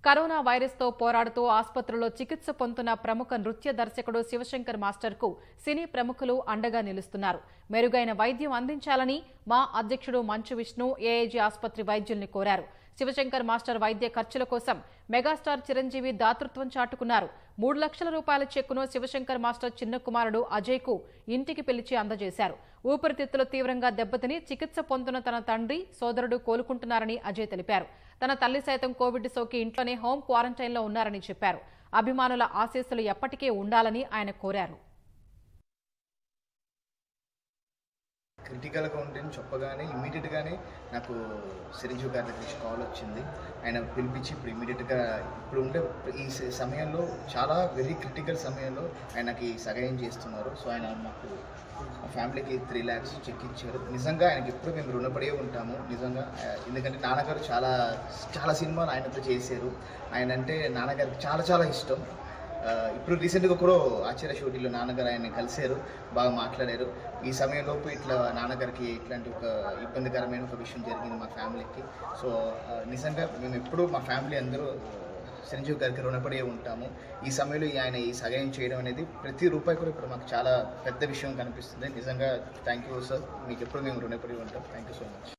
corona వైరస్తో పోరాడుతూ ఆసుపత్రిలో చికిత్స పొందుతున్న ప్రముఖ నృత్య దర్శకుడు శివశంకర్ మాస్టర్కు సినీ ప్రముఖులు అండగా నిలుస్తున్నారు మెరుగైన వైద్యం అందించాలని మా అధ్యక్షుడు మంచు విష్ణు ఏఐజీ ఆసుపత్రి వైద్యుల్ని కోరారు శివశంకర్ మాస్టర్ వైద్య ఖర్చుల కోసం మెగాస్టార్ చిరంజీవి దాతృత్వం చాటుకున్నారు మూడు లక్షల రూపాయల చెక్కును శివశంకర్ మాస్టర్ చిన్న కుమారుడు అజయ్ కు ఇంటికి పిలిచి అందజేశారు ఊపిరితిత్తులు తీవ్రంగా దెబ్బతిని చికిత్స పొందుతున్న తన తండ్రి సోదరుడు కోలుకుంటున్నారని అజయ్ తెలిపారు తన తల్లి సైతం కోవిడ్ సోకి ఇంట్లోనే హోం క్వారంటైన్లో ఉన్నారని చెప్పారు అభిమానుల ఆశీస్సులు ఎప్పటికీ ఉండాలని ఆయన కోరారు క్రిటికల్గా ఉంటుందని చెప్పగానే ఇమీడియట్గానే నాకు చిరంజీవి గారి దగ్గర నుంచి కాల్ వచ్చింది ఆయన పిలిపించి ఇప్పుడు ఇమీడియట్గా ఇప్పుడు ఉండే ఈ స- సమయంలో చాలా వెరీ క్రిటికల్ సమయంలో ఆయనకి సహాయం చేస్తున్నారు సో ఆయన మాకు మా ఫ్యామిలీకి త్రీ ల్యాక్స్ చెక్ ఇచ్చారు నిజంగా ఆయనకి ఎప్పుడు మేము రుణపడే ఉంటాము నిజంగా ఆ, ఎందుకంటే నాన్నగారు చాలా చాలా సినిమాలు ఆయనతో చేశారు ఆయన అంటే నాన్నగారికి చాలా చాలా ఇష్టం ఆ, ఇప్పుడు రీసెంట్గా కూడా ఆచార్య షూటింగ్లో నాన్నగారు ఆయన్ని కలిశారు బాగా మాట్లాడారు ఈ సమయంలోపు ఇట్లా నాన్నగారికి ఇట్లాంటి ఒక ఇబ్బందికరమైన ఒక విషయం జరిగింది మా ఫ్యామిలీకి సో ఆ, నిజంగా మేము ఎప్పుడూ మా ఫ్యామిలీ అందరూ చిరంజీవి గారికి రుణపడే ఉంటాము ఈ సమయంలో ఈ ఆయన ఈ సహాయం చేయడం అనేది ప్రతి రూపాయి కూడా ఇప్పుడు మాకు చాలా పెద్ద విషయం కనిపిస్తుంది నిజంగా థ్యాంక్ యూ సార్ మీకు ఎప్పుడు మేము రుణపడి ఉంటాం థ్యాంక్ యూ సో మచ్